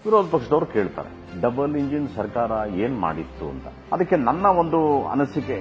ವಿರೋಧ ಪಕ್ಷದವರು ಕೇಳ್ತಾರೆ ಡಬಲ್ ಇಂಜಿನ್ ಸರ್ಕಾರ ಏನ್ ಮಾಡಿತ್ತು ಅಂತ ಅದಕ್ಕೆ ನನ್ನ ಒಂದು ಅನಿಸಿಕೆ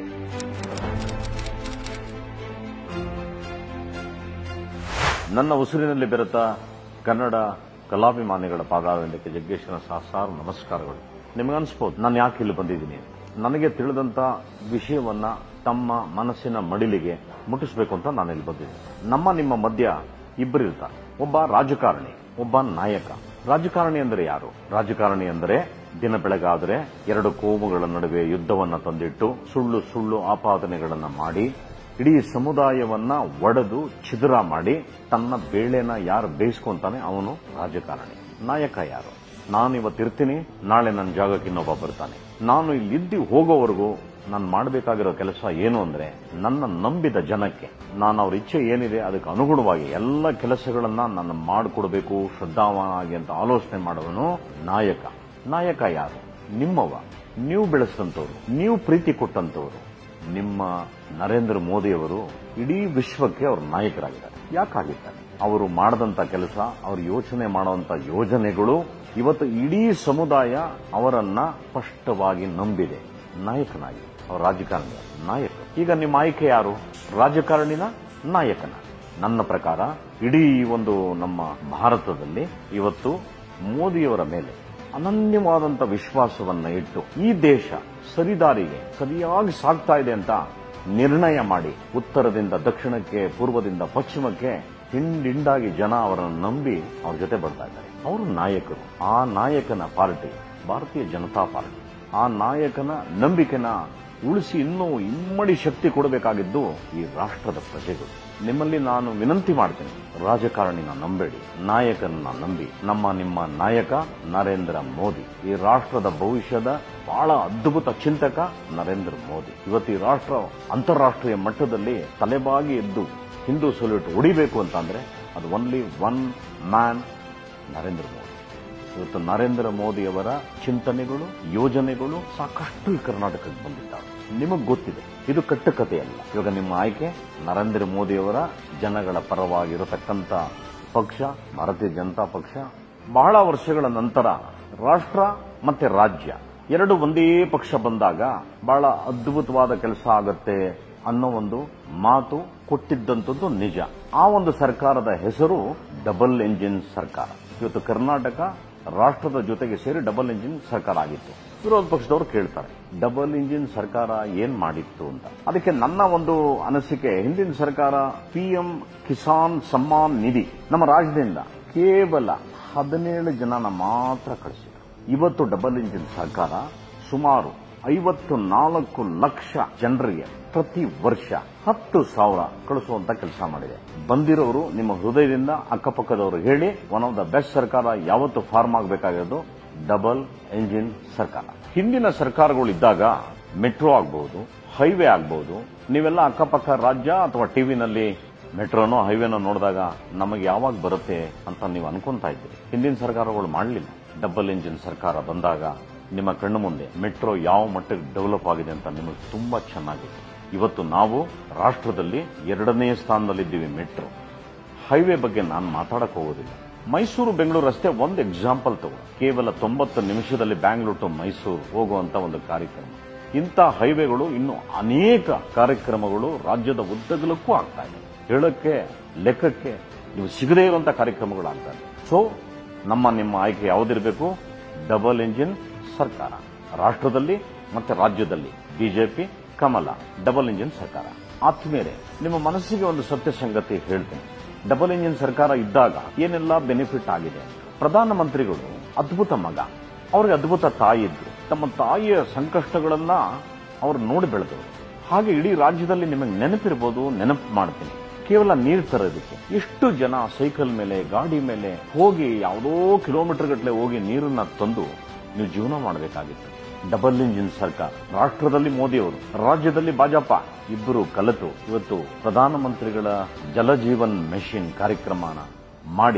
ನನ್ನ ಉಸಿರಿನಲ್ಲಿ ಬೆರೆತ ಕನ್ನಡ ಕಲಾಭಿಮಾನಿಗಳ ಪಾದಾವಿಂದಕ್ಕೆ ಜಗ್ಗೇಶ್ವರ ಸಹಸ್ರಾರು ನಮಸ್ಕಾರಗಳು ನಿಮಗನ್ಸ್ಬೋದು ನಾನು ಯಾಕೆ ಇಲ್ಲಿ ಬಂದಿದ್ದೀನಿ ಅಂತ. ನನಗೆ ತಿಳಿದಂತ ವಿಷಯವನ್ನ ತಮ್ಮ ಮನಸ್ಸಿನ ಮಡಿಲಿಗೆ ಮುಟ್ಟಿಸಬೇಕು ಅಂತ ನಾನು ಇಲ್ಲಿ ಬಂದಿದ್ದೀನಿ ನಮ್ಮ ನಿಮ್ಮ ಮಧ್ಯ ಇಬ್ಬರಿರ್ತಾರೆ ಒಬ್ಬ ರಾಜಕಾರಣಿ ಒಬ್ಬ ನಾಯಕ ರಾಜಕಾರಣಿ ಅಂದರೆ ಯಾರು ರಾಜಕಾರಣಿ ಅಂದರೆ ದಿನ ಬೆಳಗಾದರೆ ಎರಡು ಕೋಮುಗಳ ನಡುವೆ ಯುದ್ಧವನ್ನ ತಂದಿಟ್ಟು ಸುಳ್ಳು ಸುಳ್ಳು ಆಪಾದನೆಗಳನ್ನ ಮಾಡಿ ಇಡೀ ಸಮುದಾಯವನ್ನ ಒಡೆದು ಛಿದ್ರ ಮಾಡಿ ತನ್ನ ಬೇಳೆನ ಯಾರು ಬೇಯಿಸ್ಕೊಂತಾನೆ ಅವನು ರಾಜಕಾರಣಿ ನಾಯಕ ಯಾರು ನಾನು ಇವತ್ತಿರ್ತೀನಿ ನಾಳೆ ನನ್ನ ಜಾಗಕ್ಕೆ ಇನ್ನೊಬ್ಬ ಬರ್ತಾನೆ ನಾನು ಇಲ್ಲಿದ್ದು ಹೋಗೋವರೆಗೂ ನಾನು ಮಾಡಬೇಕಾಗಿರೋ ಕೆಲಸ ಏನು ಅಂದ್ರೆ ನನ್ನ ನಂಬಿದ ಜನಕ್ಕೆ ನಾನು ಅವ್ರ ಇಚ್ಛೆ ಏನಿದೆ ಅದಕ್ಕೆ ಅನುಗುಣವಾಗಿ ಎಲ್ಲ ಕೆಲಸಗಳನ್ನ ನಾನು ಮಾಡಿಕೊಡ್ಬೇಕು ಶ್ರದ್ಧಾವಾನಾಗಿ ಅಂತ ಆಲೋಚನೆ ಮಾಡುವನು ನಾಯಕ ನಾಯಕ ಯಾರು ನಿಮ್ಮವ ನೀವು ಬೆಳೆಸಿದಂಥವ್ರು ನೀವು ಪ್ರೀತಿ ಕೊಟ್ಟಂತವ್ರು ನಿಮ್ಮ ನರೇಂದ್ರ ಮೋದಿಯವರು ಇಡೀ ವಿಶ್ವಕ್ಕೆ ಅವರು ನಾಯಕರಾಗಿದ್ದಾರೆ ಯಾಕಾಗಿದ್ದಾರೆ ಅವರು ಮಾಡದಂತ ಕೆಲಸ ಅವರು ಯೋಚನೆ ಮಾಡುವಂತ ಯೋಜನೆಗಳು ಇವತ್ತು ಇಡೀ ಸಮುದಾಯ ಅವರನ್ನ ಸ್ಪಷ್ಟವಾಗಿ ನಂಬಿದೆ ನಾಯಕನಾಗಿ ಅವರು ರಾಜಕಾರಣಿ ನಾಯಕ ಈಗ ನಿಮ್ಮ ಆಯ್ಕೆ ಯಾರು ರಾಜಕಾರಣಿನ ನಾಯಕನ ನನ್ನ ಪ್ರಕಾರ ಇಡೀ ಒಂದು ನಮ್ಮ ಭಾರತದಲ್ಲಿ ಇವತ್ತು ಮೋದಿಯವರ ಮೇಲೆ ಅನನ್ಯವಾದಂತ ವಿಶ್ವಾಸವನ್ನ ಇಟ್ಟು ಈ ದೇಶ ಸರಿದಾರಿಗೆ ಸರಿಯಾಗಿ ಸಾಗ್ತಾ ಇದೆ ಅಂತ ನಿರ್ಣಯ ಮಾಡಿ ಉತ್ತರದಿಂದ ದಕ್ಷಿಣಕ್ಕೆ ಪೂರ್ವದಿಂದ ಪಶ್ಚಿಮಕ್ಕೆ ಹಿಂಡಿಂಡಾಗಿ ಜನ ಅವರನ್ನು ನಂಬಿ ಅವ್ರ ಜೊತೆ ಬರ್ತಾ ಇದ್ದಾರೆ ಅವರು ನಾಯಕರು ಆ ನಾಯಕನ ಪಾರ್ಟಿ ಭಾರತೀಯ ಜನತಾ ಪಾರ್ಟಿ ಆ ನಾಯಕನ ನಂಬಿಕೆನ ಉಳಿಸಿ ಇನ್ನೂ ಇಮ್ಮಡಿ ಶಕ್ತಿ ಕೊಡಬೇಕಾಗಿದ್ದು ಈ ರಾಷ್ಟ್ರದ ಪ್ರಜೆಗಳು ನಿಮ್ಮಲ್ಲಿ ನಾನು ವಿನಂತಿ ಮಾಡ್ತೇನೆ ರಾಜಕಾರಣಿನ ನಂಬೇಡಿ ನಾಯಕನನ್ನ ನಂಬಿ ನಮ್ಮ ನಿಮ್ಮ ನಾಯಕ ನರೇಂದ್ರ ಮೋದಿ ಈ ರಾಷ್ಟ್ರದ ಭವಿಷ್ಯದ ಬಹಳ ಅದ್ಭುತ ಚಿಂತಕ ನರೇಂದ್ರ ಮೋದಿ ಇವತ್ತು ಈ ರಾಷ್ಟ್ರ ಅಂತಾರಾಷ್ಟ್ರೀಯ ಮಟ್ಟದಲ್ಲಿ ತಲೆಬಾಗಿ ಎದ್ದು ಹಿಂದೂ ಸೊಲ್ಯೂಟ್ ಹೊಡಿಬೇಕು ಅಂತಂದ್ರೆ ಅದು only one man Narendra Modi ಇವತ್ತು ನರೇಂದ್ರ ಮೋದಿಯವರ ಚಿಂತನೆಗಳು ಯೋಜನೆಗಳು ಸಾಕಷ್ಟು ಈ ಕರ್ನಾಟಕಕ್ಕೆ ಬಂದಿದ್ದಾವೆ ನಿಮಗೆ ಗೊತ್ತಿದೆ ಇದು ಕಟ್ಟುಕತೆಯಲ್ಲ ಇವಾಗ ನಿಮ್ಮ ಆಯ್ಕೆ ನರೇಂದ್ರ ಮೋದಿಯವರ ಜನಗಳ ಪರವಾಗಿರತಕ್ಕಂತ ಪಕ್ಷ ಭಾರತೀಯ ಜನತಾ ಪಕ್ಷ ಬಹಳ ವರ್ಷಗಳ ನಂತರ ರಾಷ್ಟ್ರ ಮತ್ತೆ ರಾಜ್ಯ ಎರಡು ಒಂದೇ ಪಕ್ಷ ಬಂದಾಗ ಬಹಳ ಅದ್ಭುತವಾದ ಕೆಲಸ ಆಗತ್ತೆ ಅನ್ನೋ ಒಂದು ಮಾತು ಕೊಟ್ಟಿದ್ದಂಥದ್ದು ನಿಜ ಆ ಒಂದು ಸರ್ಕಾರದ ಹೆಸರು ಡಬಲ್ ಎಂಜಿನ್ ಸರ್ಕಾರ ಇವತ್ತು ಕರ್ನಾಟಕ ರಾಷ್ಟ್ರದ ಜೊತೆಗೆ ಸೇರಿ ಡಬಲ್ ಇಂಜಿನ್ ಸರ್ಕಾರ ಆಗಿತ್ತು ವಿರೋಧ ಪಕ್ಷದವರು ಕೇಳ್ತಾರೆ ಡಬಲ್ ಇಂಜಿನ್ ಸರ್ಕಾರ ಏನ್ ಮಾಡಿತ್ತು ಅಂತ ಅದಕ್ಕೆ ನನ್ನ ಒಂದು ಅನಿಸಿಕೆ ಹಿಂದಿನ ಸರ್ಕಾರ ಪಿಎಂ ಕಿಸಾನ್ ಸಮ್ಮಾನ್ ನಿಧಿ ನಮ್ಮ ರಾಜ್ಯದಿಂದ ಕೇವಲ ಹದಿನೇಳು ಜನನ ಮಾತ್ರ ಕಳಿಸಿದ್ರು ಇವತ್ತು ಡಬಲ್ ಇಂಜಿನ್ ಸರ್ಕಾರ ಸುಮಾರು ಐವತ್ತು ನಾಲ್ಕು ಲಕ್ಷ ಜನರಿಗೆ ಪ್ರತಿ ವರ್ಷ ಹತ್ತು ಸಾವಿರ ಕಳಿಸುವಂತ ಕೆಲಸ ಮಾಡಿದೆ ಬಂದಿರೋರು ನಿಮ್ಮ ಹೃದಯದಿಂದ ಅಕ್ಕಪಕ್ಕದವರು ಹೇಳಿ ಒನ್ ಆಫ್ ದ ಬೆಸ್ಟ್ ಸರ್ಕಾರ ಯಾವತ್ತು ಫಾರ್ಮ್ ಆಗಬೇಕಾಗಿರೋದು ಡಬಲ್ ಎಂಜಿನ್ ಸರ್ಕಾರ ಹಿಂದಿನ ಸರ್ಕಾರಗಳು ಇದ್ದಾಗ ಮೆಟ್ರೋ ಆಗಬಹುದು ಹೈವೇ ಆಗಬಹುದು ನೀವೆಲ್ಲ ಅಕ್ಕಪಕ್ಕ ರಾಜ್ಯ ಅಥವಾ ಟಿವಿನಲ್ಲಿ ಮೆಟ್ರೋನೋ ಹೈವೇನೋ ನೋಡಿದಾಗ ನಮಗೆ ಯಾವಾಗ ಬರುತ್ತೆ ಅಂತ ನೀವು ಅನ್ಕೊಂತಾ ಇದ್ದೀರಿ ಹಿಂದಿನ ಸರ್ಕಾರಗಳು ಮಾಡಲಿಲ್ಲ ಡಬಲ್ ಇಂಜಿನ್ ಸರ್ಕಾರ ಬಂದಾಗ ನಿಮ್ಮ ಕಣ್ಣು ಮುಂದೆ ಮೆಟ್ರೋ ಯಾವ ಮಟ್ಟಕ್ಕೆ ಡೆವಲಪ್ ಆಗಿದೆ ಅಂತ ನಿಮಗೆ ತುಂಬಾ ಚೆನ್ನಾಗಿದೆ ಇವತ್ತು ನಾವು ರಾಷ್ಟ್ರದಲ್ಲಿ ಎರಡನೇ ಸ್ಥಾನದಲ್ಲಿದ್ದೀವಿ ಮೆಟ್ರೋ ಹೈವೇ ಬಗ್ಗೆ ನಾನು ಮಾತಾಡಕ್ ಹೋಗೋದಿಲ್ಲ ಮೈಸೂರು ಬೆಂಗಳೂರು ರಸ್ತೆ ಒಂದು ಎಕ್ಸಾಂಪಲ್ ತಗೋ ಕೇವಲ ತೊಂಬತ್ತು ನಿಮಿಷದಲ್ಲಿ ಬ್ಯಾಂಗ್ಳೂರ್ ಟು ಮೈಸೂರು ಹೋಗುವಂತ ಒಂದು ಕಾರ್ಯಕ್ರಮ ಇಂಥ ಹೈವೇಗಳು ಇನ್ನು ಅನೇಕ ಕಾರ್ಯಕ್ರಮಗಳು ರಾಜ್ಯದ ಉದ್ದಗಲಕ್ಕೂ ಆಗ್ತಾ ಇದೆ ಹೇಳಕ್ಕೆ ಲೆಕ್ಕಕ್ಕೆ ನೀವು ಸಿಗದೇ ಇರುವಂತ ಕಾರ್ಯಕ್ರಮಗಳು ಆಗ್ತಾ ಇದೆ ಸೊ ನಮ್ಮ ನಿಮ್ಮ ಆಯ್ಕೆ ಯಾವುದಿರಬೇಕು ಡಬಲ್ ಇಂಜಿನ್ ಸರ್ಕಾರ ರಾಷ್ಟ್ರದಲ್ಲಿ ಮತ್ತೆ ರಾಜ್ಯದಲ್ಲಿ ಬಿಜೆಪಿ ಕಮಲ ಡಬಲ್ ಇಂಜಿನ್ ಸರ್ಕಾರ ಆದ್ಮೇಲೆ ನಿಮ್ಮ ಮನಸ್ಸಿಗೆ ಒಂದು ಸತ್ಯ ಸಂಗತಿ ಹೇಳ್ತೇನೆ ಡಬಲ್ ಇಂಜಿನ್ ಸರ್ಕಾರ ಇದ್ದಾಗ ಏನೆಲ್ಲ ಬೆನಿಫಿಟ್ ಆಗಿದೆ ಪ್ರಧಾನಮಂತ್ರಿಗಳು ಅದ್ಭುತ ಮಗ ಅವ್ರಿಗೆ ಅದ್ಭುತ ತಾಯಿ ಇದ್ರು ತಮ್ಮ ತಾಯಿಯ ಸಂಕಷ್ಟಗಳನ್ನ ಅವ್ರು ನೋಡಿ ಬೆಳೆದವರು ಹಾಗೆ ಇಡೀ ರಾಜ್ಯದಲ್ಲಿ ನಿಮಗೆ ನೆನಪಿರ್ಬೋದು ನೆನಪು ಮಾಡ್ತೀನಿ ಕೇವಲ ನೀರು ತರೋದಕ್ಕೆ ಎಷ್ಟು ಜನ ಸೈಕಲ್ ಮೇಲೆ ಗಾಡಿ ಮೇಲೆ ಹೋಗಿ ಯಾವುದೋ ಕಿಲೋಮೀಟರ್ ಗಟ್ಟಲೆ ಹೋಗಿ ನೀರನ್ನ ತಂದು ನೀವು ಜೀವನ ಮಾಡಬೇಕಾಗಿತ್ತು ಡಬಲ್ ಇಂಜಿನ್ ಸರ್ಕಾರ ರಾಷ್ಟ್ರದಲ್ಲಿ ಮೋದಿಯವರು ರಾಜ್ಯದಲ್ಲಿ ಭಾಜಪ ಇಬ್ಬರು ಕಲಿತು ಇವತ್ತು ಪ್ರಧಾನಮಂತ್ರಿಗಳ ಜಲಜೀವನ್ ಮೆಷಿನ್ ಕಾರ್ಯಕ್ರಮನ ಮಾಡಿ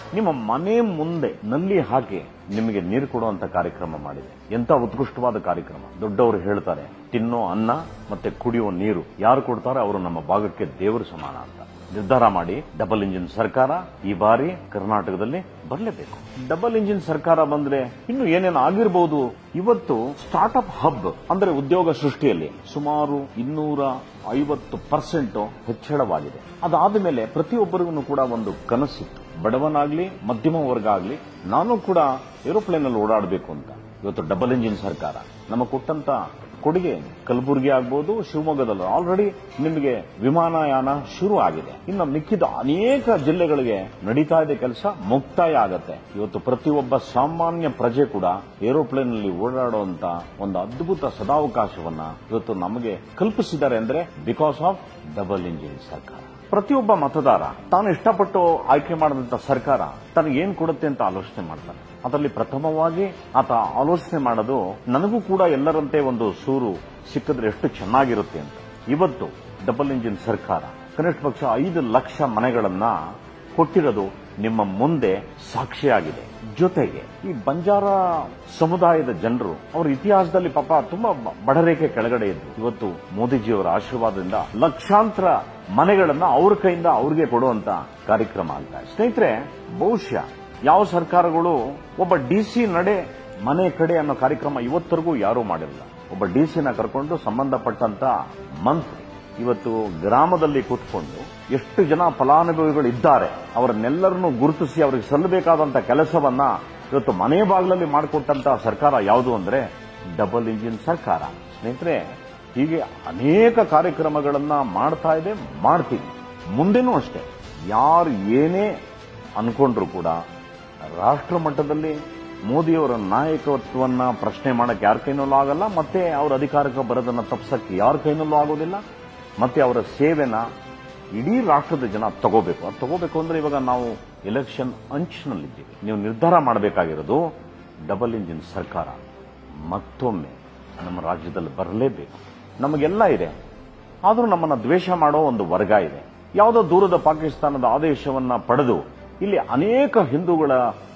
ನಿಮ್ಮ ಮನೆ ಮುಂದೆ ನಲ್ಲಿ ಹಾಕಿ ನಿಮಗೆ ನೀರು ಕೊಡುವಂತ ಕಾರ್ಯಕ್ರಮ ಮಾಡಿದೆ ಎಂತ ಉತ್ಕೃಷ್ಟವಾದ ಕಾರ್ಯಕ್ರಮ ದೊಡ್ಡವರು ಹೇಳ್ತಾರೆ ತಿನ್ನೋ ಅನ್ನ ಮತ್ತೆ ಕುಡಿಯೋ ನೀರು ಯಾರು ಕೊಡ್ತಾರೆ ಅವರು ನಮ್ಮ ಭಾಗಕ್ಕೆ ದೇವರು ಸಮಾನ ಅಂತ ನಿರ್ಧಾರ ಮಾಡಿ ಡಬಲ್ ಇಂಜಿನ್ ಸರ್ಕಾರ ಈ ಬಾರಿ ಕರ್ನಾಟಕದಲ್ಲಿ ಬರಲೇಬೇಕು ಡಬಲ್ ಇಂಜಿನ್ ಸರ್ಕಾರ ಬಂದ್ರೆ ಇನ್ನು ಏನೇನು ಆಗಿರಬಹುದು ಇವತ್ತು ಸ್ಟಾರ್ಟ್ಅಪ್ ಹಬ್ ಅಂದ್ರೆ ಉದ್ಯೋಗ ಸೃಷ್ಟಿಯಲ್ಲಿ ಸುಮಾರು ಇನ್ನೂರ ಐವತ್ತು ಪರ್ಸೆಂಟ್ ಹೆಚ್ಚಳವಾಗಿದೆ ಅದಾದ ಮೇಲೆ ಪ್ರತಿಯೊಬ್ಬರಿಗೂ ಕೂಡ ಒಂದು ಕನಸಿತ್ತು ಬಡವನಾಗ್ಲಿ ಮಧ್ಯಮ ವರ್ಗ ಆಗ್ಲಿ ನಾನು ಕೂಡ ಏರೋಪ್ಲೇನ್ ಅಲ್ಲಿ ಓಡಾಡಬೇಕು ಅಂತ ಇವತ್ತು ಡಬಲ್ ಇಂಜಿನ್ ಸರ್ಕಾರ ನಮಗೆ ಕೊಟ್ಟಂತ ಕೊಡುಗೆ ಕಲಬುರಗಿ ಆಗ್ಬೋದು ಶಿವಮೊಗ್ಗದಲ್ಲಿ ಆಲ್ರೆಡಿ ನಿಮಗೆ ವಿಮಾನಯಾನ ಶುರು ಆಗಿದೆ ಇನ್ನು ಮಿಕ್ಕಿದ ಅನೇಕ ಜಿಲ್ಲೆಗಳಿಗೆ ನಡೀತಾ ಇದೆ ಕೆಲಸ ಮುಕ್ತಾಯ ಆಗತ್ತೆ ಇವತ್ತು ಪ್ರತಿಯೊಬ್ಬ ಸಾಮಾನ್ಯ ಪ್ರಜೆ ಕೂಡ ಏರೋಪ್ಲೇನ್ ನಲ್ಲಿ ಓಡಾಡುವಂತ ಒಂದು ಅದ್ಭುತ ಸದಾವಕಾಶವನ್ನ ಇವತ್ತು ನಮಗೆ ಕಲ್ಪಿಸಿದ್ದಾರೆ ಅಂದ್ರೆ ಬಿಕಾಸ್ ಆಫ್ ಡಬಲ್ ಇಂಜಿನ್ ಸರ್ಕಾರ ಪ್ರತಿಯೊಬ್ಬ ಮತದಾರ ತಾನು ಇಷ್ಟಪಟ್ಟು ಆಯ್ಕೆ ಮಾಡಿದಂತ ಸರ್ಕಾರ ತನಗೆ ಏನ್ ಕೊಡುತ್ತೆ ಅಂತ ಆಲೋಚನೆ ಮಾಡ್ತಾನೆ ಅದರಲ್ಲಿ ಪ್ರಥಮವಾಗಿ ಆತ ಆಲೋಚನೆ ಮಾಡೋದು ನನಗೂ ಕೂಡ ಎಲ್ಲರಂತೆ ಒಂದು ಸೂರು ಸಿಕ್ಕಿದ್ರೆ ಎಷ್ಟು ಚೆನ್ನಾಗಿರುತ್ತೆ ಅಂತ ಇವತ್ತು ಡಬಲ್ ಇಂಜಿನ್ ಸರ್ಕಾರ ಕನಿಷ್ಠ ಪಕ್ಷ ಐದು ಲಕ್ಷ ಮನೆಗಳನ್ನ ಕೊಟ್ಟಿರೋದು ನಿಮ್ಮ ಮುಂದೆ ಸಾಕ್ಷಿಯಾಗಿದೆ ಜೊತೆಗೆ ಈ ಬಂಜಾರ ಸಮುದಾಯದ ಜನರು ಅವರ ಇತಿಹಾಸದಲ್ಲಿ ಪಾಪ ತುಂಬಾ ಬಡರೇಖೆ ಕೆಳಗಡೆ ಇದ್ರು ಇವತ್ತು ಮೋದಿಜಿಯವರ ಆಶೀರ್ವಾದದಿಂದ ಲಕ್ಷಾಂತರ ಮನೆಗಳನ್ನ ಅವ್ರ ಕೈಯಿಂದ ಅವ್ರಿಗೆ ಕೊಡುವಂತ ಕಾರ್ಯಕ್ರಮ ಅಂತ ಸ್ನೇಹಿತರೆ ಬಹುಶಃ ಯಾವ ಸರ್ಕಾರಗಳು ಒಬ್ಬ ಡಿಸಿ ನಡೆ ಮನೆ ಕಡೆ ಅನ್ನೋ ಕಾರ್ಯಕ್ರಮ ಇವತ್ತರೆಗೂ ಯಾರೂ ಮಾಡಿರಲಿಲ್ಲ ಒಬ್ಬ ಡಿಸಿನ ಕರ್ಕೊಂಡು ಸಂಬಂಧಪಟ್ಟಂತ ಮಂತ್ರಿ ಇವತ್ತು ಗ್ರಾಮದಲ್ಲಿ ಕೂತ್ಕೊಂಡು ಎಷ್ಟು ಜನ ಫಲಾನುಭವಿಗಳು ಇದ್ದಾರೆ ಅವರನ್ನೆಲ್ಲರನ್ನು ಗುರುತಿಸಿ ಅವರಿಗೆ ಸಲ್ಲಬೇಕಾದಂತ ಕೆಲಸವನ್ನ ಇವತ್ತು ಮನೆ ಬಾಗಿಲಲ್ಲಿ ಮಾಡಿಕೊಟ್ಟಂತ ಸರ್ಕಾರ ಯಾವುದು ಅಂದ್ರೆ ಡಬಲ್ ಇಂಜಿನ್ ಸರ್ಕಾರ ಸ್ನೇಹಿತರೆ ಹೀಗೆ ಅನೇಕ ಕಾರ್ಯಕ್ರಮಗಳನ್ನ ಮಾಡ್ತಾ ಇದೆ ಮಾಡ್ತೀವಿ ಮುಂದೆನೂ ಅಷ್ಟೇ ಯಾರು ಏನೇ ಅನ್ಕೊಂಡ್ರು ಕೂಡ ರಾಷ್ಟ್ರ ಮಟ್ಟದಲ್ಲಿ ಮೋದಿಯವರ ನಾಯಕತ್ವವನ್ನ ಪ್ರಶ್ನೆ ಮಾಡಕ್ಕೆ ಯಾರ ಕೈನಲ್ಲೂ ಆಗಲ್ಲ ಮತ್ತೆ ಅವರ ಅಧಿಕಾರಕ್ಕೆ ಬರೋದನ್ನ ತಪ್ಸಕ್ಕೆ ಯಾರ ಕೈನಲ್ಲೂ ಆಗೋದಿಲ್ಲ ಮತ್ತೆ ಅವರ ಸೇವೆನ ಇಡೀ ರಾಷ್ಟ್ರದ ಜನ ತಗೋಬೇಕು ಅದು ತಗೋಬೇಕು ಅಂದ್ರೆ ಇವಾಗ ನಾವು ಎಲೆಕ್ಷನ್ ಅಂಚಿನಲ್ಲಿದ್ದೀವಿ ನೀವು ನಿರ್ಧಾರ ಮಾಡಬೇಕಾಗಿರೋದು ಡಬಲ್ ಇಂಜಿನ್ ಸರ್ಕಾರ ಮತ್ತೊಮ್ಮೆ ನಮ್ಮ ರಾಜ್ಯದಲ್ಲಿ ಬರಲೇಬೇಕು ನಮಗೆಲ್ಲ ಇದೆ ಆದರೂ ನಮ್ಮನ್ನ ದ್ವೇಷ ಮಾಡೋ ಒಂದು ವರ್ಗ ಇದೆ ಯಾವುದೋ ದೂರದ ಪಾಕಿಸ್ತಾನದ ಆದೇಶವನ್ನ ಪಡೆದು ಇಲ್ಲಿ ಅನೇಕ ಹಿಂದೂಗಳ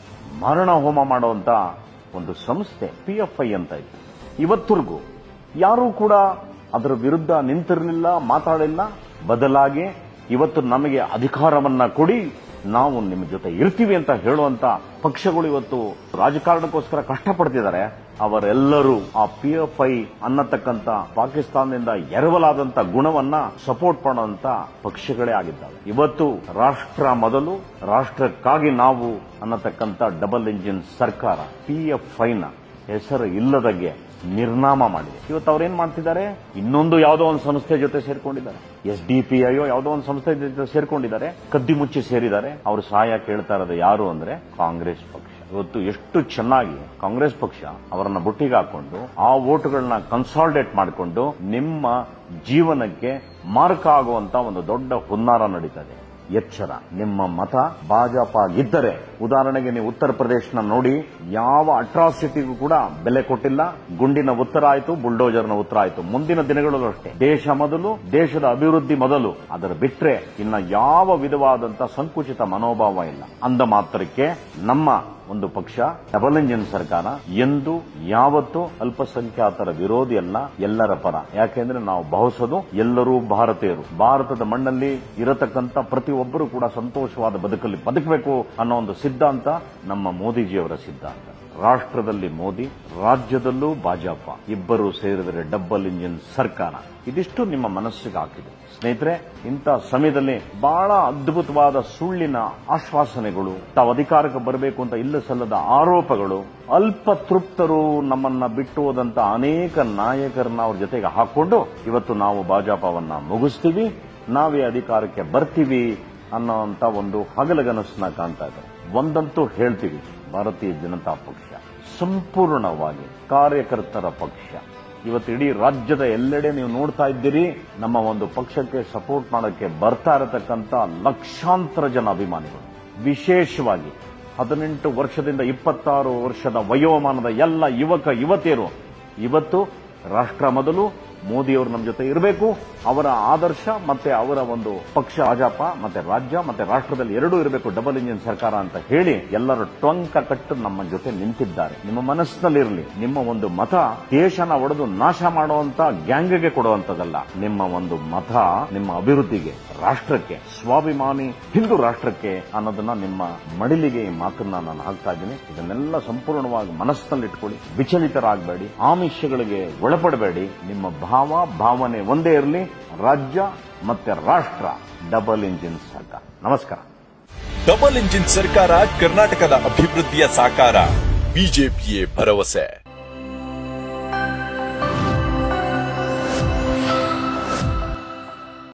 ಮರಣ ಹೋಮ ಮಾಡುವಂತ ಒಂದು ಸಂಸ್ಥೆ ಪಿಎಫ್ಐ ಅಂತ ಇತ್ತು ಇವತ್ತರೆಗೂ ಯಾರೂ ಕೂಡ ಅದರ ವಿರುದ್ಧ ನಿಂತಿರಲಿಲ್ಲ ಮಾತಾಡಿಲ್ಲ ಬದಲಾಗಿ ಇವತ್ತು ನಮಗೆ ಅಧಿಕಾರವನ್ನ ಕೊಡಿ ನಾವು ನಿಮ್ಮ ಜೊತೆ ಇರ್ತೀವಿ ಅಂತ ಹೇಳುವಂತ ಪಕ್ಷಗಳು ಇವತ್ತು ರಾಜಕಾರಣಕ್ಕೋಸ್ಕರ ಕಷ್ಟಪಡ್ತಿದ್ದಾರೆ ಅವರೆಲ್ಲರೂ ಆ ಪಿಎಫ್ಐ ಅನ್ನತಕ್ಕಂತ ಪಾಕಿಸ್ತಾನದಿಂದ ಎರವಲಾದಂತ ಗುಣವನ್ನ ಸಪೋರ್ಟ್ ಮಾಡುವಂತ ಪಕ್ಷಗಳೇ ಆಗಿದ್ದಾವೆ ಇವತ್ತು ರಾಷ್ಟ್ರ ಮೊದಲು ರಾಷ್ಟ್ರಕ್ಕಾಗಿ ನಾವು ಅನ್ನತಕ್ಕಂತ ಡಬಲ್ ಇಂಜಿನ್ ಸರ್ಕಾರ ಪಿಎಫ್ಐನ ಹೆಸರು ಇಲ್ಲದಗೆ ನಿರ್ನಾಮ ಮಾಡಿದೆ ಇವತ್ತು ಅವ್ರೇನ್ ಮಾಡ್ತಿದ್ದಾರೆ ಇನ್ನೊಂದು ಯಾವುದೋ ಒಂದು ಸಂಸ್ಥೆ ಜೊತೆ ಸೇರ್ಕೊಂಡಿದ್ದಾರೆ ಎಸ್ ಡಿ ಪಿ ಐ ಯಾವುದೋ ಒಂದು ಸಂಸ್ಥೆ ಜೊತೆ ಸೇರ್ಕೊಂಡಿದ್ದಾರೆ ಕದ್ದಿ ಮುಚ್ಚಿ ಸೇರಿದ್ದಾರೆ ಅವರು ಸಹಾಯ ಕೇಳ್ತಾ ಇರೋದು ಯಾರು ಅಂದ್ರೆ ಕಾಂಗ್ರೆಸ್ ಪಕ್ಷ ಇವತ್ತು ಎಷ್ಟು ಚೆನ್ನಾಗಿ ಕಾಂಗ್ರೆಸ್ ಪಕ್ಷ ಅವರನ್ನ ಬುಟ್ಟಿಗೆ ಹಾಕೊಂಡು ಆ ವೋಟ್ಗಳನ್ನ ಕನ್ಸಾಲ್ಟೇಟ್ ಮಾಡಿಕೊಂಡು ನಿಮ್ಮ ಜೀವನಕ್ಕೆ ಮಾರ್ಕ ಆಗುವಂತ ಒಂದು ದೊಡ್ಡ ಹುನ್ನಾರ ನಡೀತದೆ ಎಚ್ಚರ ನಿಮ್ಮ ಮತ ಭಾಜಪ ಗಿದ್ದರೆ ಉದಾಹರಣೆಗೆ ನೀವು ಉತ್ತರ ಪ್ರದೇಶನ ನೋಡಿ ಯಾವ ಅಟ್ರಾಸಿಟಿಗೂ ಕೂಡ ಬೆಲೆ ಕೊಟ್ಟಿಲ್ಲ ಗುಂಡಿನ ಉತ್ತರ ಆಯಿತು ಬುಲ್ಡೋಜರ್ನ ಉತ್ತರ ಆಯಿತು ಮುಂದಿನ ದಿನಗಳಲ್ಲೂ ಅಷ್ಟೇ ದೇಶ ಮೊದಲು ದೇಶದ ಅಭಿವೃದ್ಧಿ ಮೊದಲು ಅದರ ಬಿಟ್ರೆ ಇನ್ನ ಯಾವ ವಿಧವಾದಂತ ಸಂಕುಚಿತ ಮನೋಭಾವ ಇಲ್ಲ ಅಂದ ಮಾತ್ರಕ್ಕೆ ನಮ್ಮ ಒಂದು ಪಕ್ಷ ಡಬಲ್ ಇಂಜಿನ್ ಸರ್ಕಾರ ಎಂದು ಯಾವತ್ತೂ ಅಲ್ಪಸಂಖ್ಯಾತರ ವಿರೋಧಿ ಅಲ್ಲ ಎಲ್ಲರ ಪರ ಯಾಕೆಂದ್ರೆ ನಾವು ಭಾವಿಸೋದು ಎಲ್ಲರೂ ಭಾರತೀಯರು ಭಾರತದ ಮಣ್ಣಲ್ಲಿ ಇರತಕ್ಕಂತ ಪ್ರತಿಯೊಬ್ಬರು ಕೂಡ ಸಂತೋಷವಾದ ಬದುಕಲ್ಲಿ ಬದುಕಬೇಕು ಅನ್ನೋ ಒಂದು ಸಿದ್ಧಾಂತ ನಮ್ಮ ಮೋದಿಜಿಯವರ ಸಿದ್ಧಾಂತ ರಾಷ್ಟ್ರದಲ್ಲಿ ಮೋದಿ ರಾಜ್ಯದಲ್ಲೂ ಭಾಜಪ ಇಬ್ಬರು ಸೇರಿದರೆ ಡಬಲ್ ಇಂಜಿನ್ ಸರ್ಕಾರ ಇದಿಷ್ಟು ನಿಮ್ಮ ಮನಸ್ಸಿಗೆ ಹಾಕಿದೆ ಸ್ನೇಹಿತರೆ ಇಂಥ ಸಮಯದಲ್ಲಿ ಬಹಳ ಅದ್ಭುತವಾದ ಸುಳ್ಳಿನ ಆಶ್ವಾಸನೆಗಳು ತಾವು ಅಧಿಕಾರಕ್ಕೆ ಬರಬೇಕು ಅಂತ ಇಲ್ಲ ಸಲ್ಲದ ಆರೋಪಗಳು ಅಲ್ಪ ತೃಪ್ತರು ನಮ್ಮನ್ನ ಬಿಟ್ಟು ಹೋದಂತ ಅನೇಕ ನಾಯಕರನ್ನ ಅವ್ರ ಜೊತೆಗೆ ಹಾಕೊಂಡು ಇವತ್ತು ನಾವು ಭಾಜಪವನ್ನ ಮುಗಿಸ್ತೀವಿ ನಾವೇ ಅಧಿಕಾರಕ್ಕೆ ಬರ್ತೀವಿ ಅನ್ನೋಂತ ಒಂದು ಹಗಲಗನಸನ್ನ ಕಾಣ್ತಾ ಇದ್ದಾರೆ ಒಂದಂತೂ ಹೇಳ್ತೀವಿ ಭಾರತೀಯ ಜನತಾ ಪಕ್ಷ ಸಂಪೂರ್ಣವಾಗಿ ಕಾರ್ಯಕರ್ತರ ಪಕ್ಷ ಇವತ್ತು ಇಡೀ ರಾಜ್ಯದ ಎಲ್ಲೆಡೆ ನೀವು ನೋಡ್ತಾ ಇದ್ದೀರಿ ನಮ್ಮ ಒಂದು ಪಕ್ಷಕ್ಕೆ ಸಪೋರ್ಟ್ ಮಾಡೋಕ್ಕೆ ಬರ್ತಾ ಇರತಕ್ಕಂತ ಲಕ್ಷಾಂತರ ಜನ ಅಭಿಮಾನಿಗಳು ವಿಶೇಷವಾಗಿ ಹದಿನೆಂಟು ವರ್ಷದಿಂದ ಇಪ್ಪತ್ತಾರು ವರ್ಷದ ವಯೋಮಾನದ ಎಲ್ಲ ಯುವಕ ಯುವತಿಯರು ಇವತ್ತು ರಾಷ್ಟ್ರ ಮೊದಲು ಮೋದಿಯವರು ನಮ್ಮ ಜೊತೆ ಇರಬೇಕು ಅವರ ಆದರ್ಶ ಮತ್ತೆ ಅವರ ಒಂದು ಪಕ್ಷ ಭಾಜಪ ಮತ್ತೆ ರಾಜ್ಯ ಮತ್ತೆ ರಾಷ್ಟ್ರದಲ್ಲಿ ಎರಡೂ ಇರಬೇಕು ಡಬಲ್ ಇಂಜಿನ್ ಸರ್ಕಾರ ಅಂತ ಹೇಳಿ ಎಲ್ಲರ ಟೊಂಕ ಕಟ್ಟು ನಮ್ಮ ಜೊತೆ ನಿಂತಿದ್ದಾರೆ ನಿಮ್ಮ ಮನಸ್ಸಿನಲ್ಲಿರಲಿ ನಿಮ್ಮ ಒಂದು ಮತ ದೇಶನ ಒಡೆದು ನಾಶ ಮಾಡುವಂತ ಗ್ಯಾಂಗ್ಗೆ ಕೊಡುವಂತದಲ್ಲ ನಿಮ್ಮ ಒಂದು ಮತ ನಿಮ್ಮ ಅಭಿವೃದ್ಧಿಗೆ ರಾಷ್ಟ್ರಕ್ಕೆ ಸ್ವಾಭಿಮಾನಿ ಹಿಂದೂ ರಾಷ್ಟ್ರಕ್ಕೆ ಅನ್ನೋದನ್ನ ನಿಮ್ಮ ಮಡಿಲಿಗೆ ಈ ಮಾತನ್ನ ನಾನು ಹಾಕ್ತಾ ಇದ್ದೀನಿ ಇದನ್ನೆಲ್ಲ ಸಂಪೂರ್ಣವಾಗಿ ಮನಸ್ಸಿನಲ್ಲಿಟ್ಕೊಳ್ಳಿ ವಿಚಲಿತರಾಗಬೇಡಿ ಆಮಿಷಗಳಿಗೆ ಒಳಪಡಬೇಡಿ ನಿಮ್ಮ ಭಾವ ಭಾವನೆ ಒಂದೇ ಇರಲಿ ರಾಜ್ಯ ಮತ್ತೆ ರಾಷ್ಟ್ರ ಡಬಲ್ ಇಂಜಿನ್ ಸರ್ಕಾರ ನಮಸ್ಕಾರ ಡಬಲ್ ಇಂಜಿನ್ ಸರ್ಕಾರ ಕರ್ನಾಟಕದ ಅಭಿವೃದ್ಧಿಯ ಸಾಕಾರ ಬಿಜೆಪಿಯೇ ಭರವಸೆ